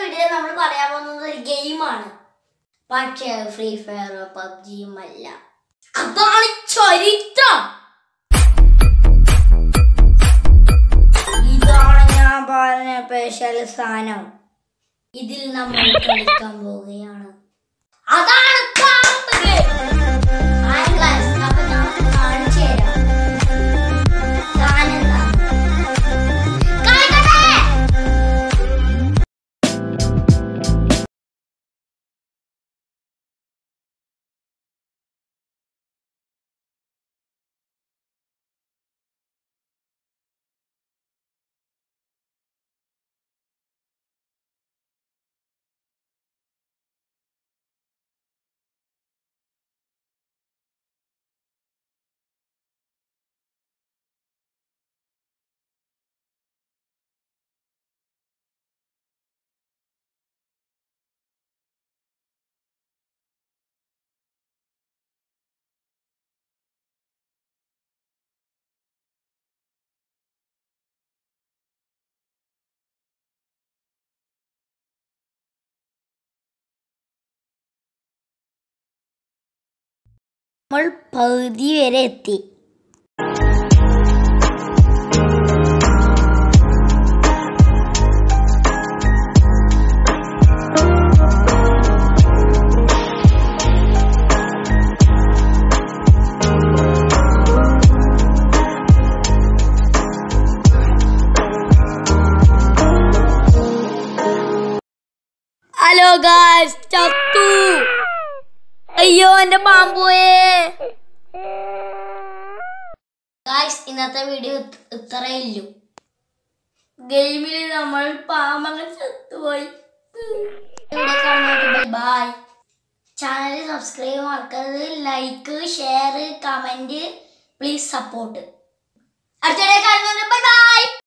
Video നമ്മൾ പറയാൻ പോകുന്നത് ഒരു ഗെയിമാണ് പക്ഷേ ഫ്രീ ഫയറോ പബ്ജിയും അല്ല അതാണ് ചരിത്രം ഇതാണ് ഞാൻ പറഞ്ഞ സ്പെഷ്യൽ സാധനം ഇതിൽ നമ്മൾ കളിക്കാൻ പോവുകയാണ് അതാണ് പാമ്പ് game. Hi guys, അപ്പൊ ഞാൻ കാണിച്ചു തരാം സാധനം എന്താണ്. കാണിക്കട്ടെ നമ്മൾ പകുതി വരെ എത്തി ഹലോ ഗായ്സ് ചത്തു അയ്യോ എന്റെ പാമ്പോയേ ഗായ്സ് ഇന്നത്തെ വീഡിയോ ഇത്രയേ ഉള്ളൂ ഗെയിമിൽ നമ്മൾ പാമ്പങ്ങ് ചത്തുപോയി ഇവിടെ കാണുന്നത് ബൈ ചാനൽ സബ്സ്ക്രൈബ് മറക്കരുത് like share comment please support അടുത്തിടെ കാണുന്നത് ബൈ ബൈ